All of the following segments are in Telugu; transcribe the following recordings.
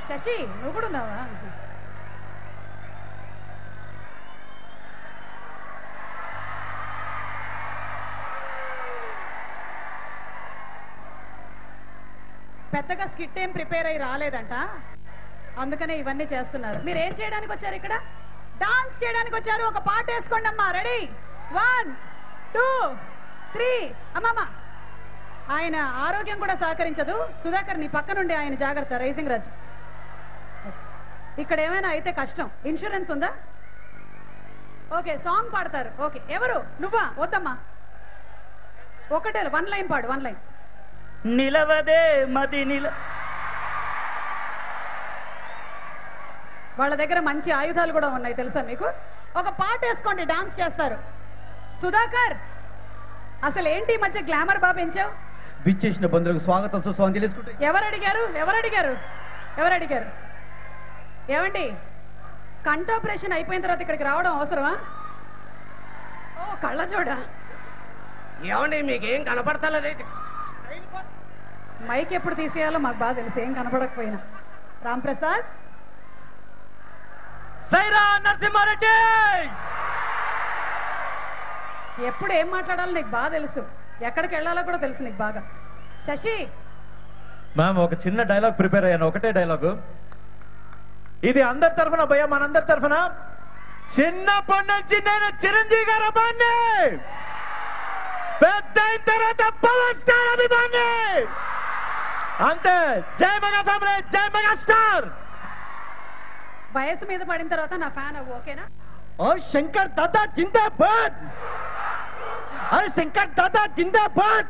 శశి నువ్వు కూడా ఉన్నావా పెద్దగా స్కిట్ ఏం ప్రిపేర్ అయ్యి రాలేదంట అందుకనే ఇవన్నీ చేస్తున్నారు మీరు ఏం చేయడానికి వచ్చారు ఇక్కడ డాన్స్ చేయడానికి వచ్చారు ఒక పాట వేసుకోండి అమ్మా రెడీ వన్ టూ త్రీ అమ్మమ్మ ఆయన ఆరోగ్యం కూడా సహకరించదు సుధాకర్ నీ పక్క నుండి ఆయన జాగ్రత్త రైజింగ్ రాజు ఇక్కడ ఏమైనా అయితే కష్టం ఇన్సూరెన్స్ ఉందా ఓకే సాంగ్ పాడతారు ఓకే ఎవరు నువ్వా వద్దమ్మా ఒకటే వన్ లైన్ పాడు వన్ లైన్ నిలవదే మది నిల వాళ్ళ దగ్గర మంచి ఆయుధాలు కూడా ఉన్నాయి తెలుసా మీకు ఒక పాట వేసుకోండి డాన్స్ చేస్తారు సుధాకర్ అసలు ఏంటి ఈ మధ్య గ్లామర్ బాగా పెంచావు విచ్చేసిన బంధువులకు స్వాగతం సుస్వాగతం తెలుసుకుంటే ఎవరు అడిగారు ఎవరు అడిగారు ఎవరు అడిగారు ఏమండి కంఠాపరేషన్ అయిపోయిన తర్వాత ఇక్కడికి రావడం అవసరమా ఓ కళ్ళ చూడ ఏమండి మీకేం కనపడతలేదు మైక్ ఎప్పుడు తీసేయాలో మాకు బాగా తెలుసు ఏం కనపడకపోయినా రామ్ ప్రసాద్ సైరా నరసింహారెడ్డి ఎప్పుడు ఏం మాట్లాడాలో నీకు బాగా తెలుసు ఎక్కడికి వెళ్ళాలో కూడా తెలుసు నీకు బాగా శశి మ్యామ్ ఒక చిన్న డైలాగ్ ప్రిపేర్ అయ్యాను ఒకటే డైలాగు ఇది అందరి తరఫున భయ మనందరి తరఫున చిన్నప్పటి నుంచి నేను చిరంజీవి గారు అభిమాని పెద్ద అయిన తర్వాత పవర్ స్టార్ అభిమాని అంతే జై మెగా ఫ్యామిలీ జై మెగా స్టార్ వయసు మీద పడిన తర్వాత నా ఫ్యాన్ అవ్వు ఓకేనా और शंकर दादा जिंदाबाद अरे शंकर दादा जिंदाबाद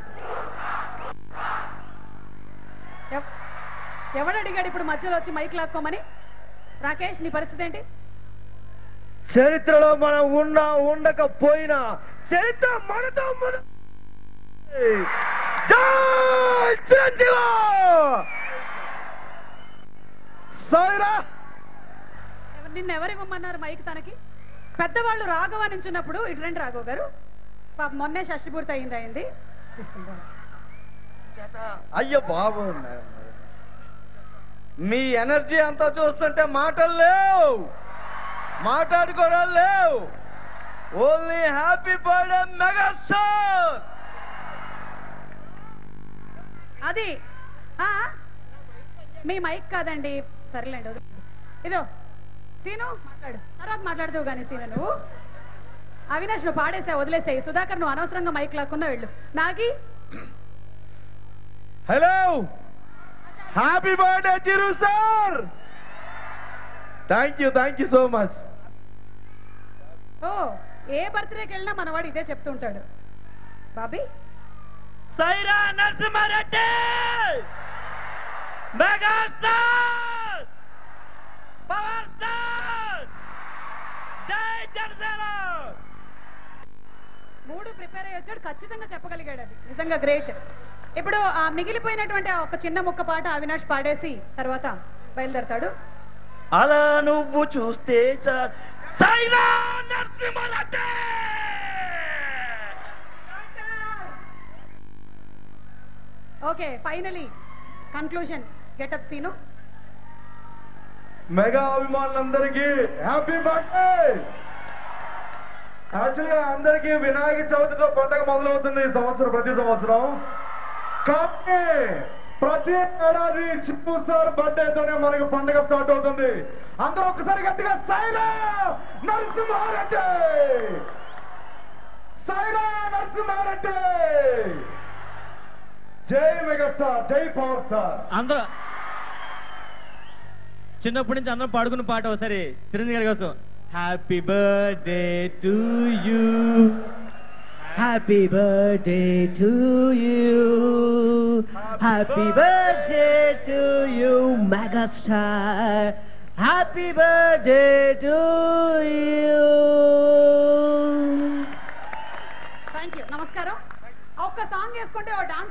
ఎవ్- ఎవడు అడిగాడు ఇప్పుడు మధ్యలో వచ్చి మైక్ లాక్కోమని రాకేష్ నీ పరిస్థితి ఏంటి చరిత్రలో మనం ఉన్నా ఉండకపోయినా చరిత్ర మనతో మొద- జై చిరంజీవ సాయిరా ఎవ- నిన్ను ఎవరు ఇవ్వమన్నారు మైక్ తనకి పెద్దవాళ్ళు రాఘవ నుంచున్నప్పుడు ఇటు రండి రాఘవ్ గారు పాప మొన్నే షష్టి పూర్తి అయింది అయింది తీసుకుంటాం అయ్యో బాబు మీ ఎనర్జీ అంతా చూస్తుంటే మాటలు లేవు మాట్లాడుకోవడం లేవు only happy birthday mega star అది ఆ, మీ మైక్ కాదండి సరేలేండి వదిలేండి. ఇదో సీను మాట్లాడు తర్వాత మాట్లాడుతావు కానీ సీను నువ్వు అవినాష్ నువ్వు పాడేసా వదిలేసాయి సుధాకర్ నువ్వు అనవసరంగా మైక్ లాక్కున్నా వెళ్ళు Nagi hello happy birthday Chiru sir thank you thank you so much ఓ ఏ బర్త్డేకి వెళ్ళినా మనవాడు ఇదే చెప్తుంటాడు Bobby Sye Raa Narasimha Reddy megastar power star జై జనసేన మూడు ప్రిపేర్ అయ్యి వచ్చాడు ఖచ్చితంగా చెప్పగలిగాడు అది నిజంగా గ్రేట్ ఇప్పుడు ఆ మిగిలిపోయినటువంటి ఆ ఒక చిన్న ముక్క పాట అవినాష్ పాడేసి తర్వాత బయలుదేరతాడు అలా నువ్వు చూస్తే చా Sye Raa Narasimha Reddy okay finally conclusion getup Seenu mega అభిమానులందరికీ హ్యాపీ బర్త్డే యాక్చువల్గా అందరికీ వినాయక చవితితో పండగ మొదలవుతుంది ఈ సంవత్సరం ప్రతి సంవత్సరం కానీ ప్రతి ఏడాది చిప్పు సార్ బర్త్డేతోనే మనకి పండగ స్టార్ట్ అవుతుంది అందరూ ఒకసారి గట్టిగా సైరా నరసింహారెడ్డి సైరా నరసింహారెడ్డి జై మెగాస్టార్ జై పవర్ స్టార్ అందరూ చిన్నప్పటి నుంచి అందరం పాడుకున్న పాట ఒకసారి చిరంజీవి గారి కోసం happy birthday to you Happy birthday to you. Happy birthday to you, megastar. Happy birthday to you. Thank you నమస్కారం ఒక్క సాంగ్ వేసుకుంటే ఓ డాన్స్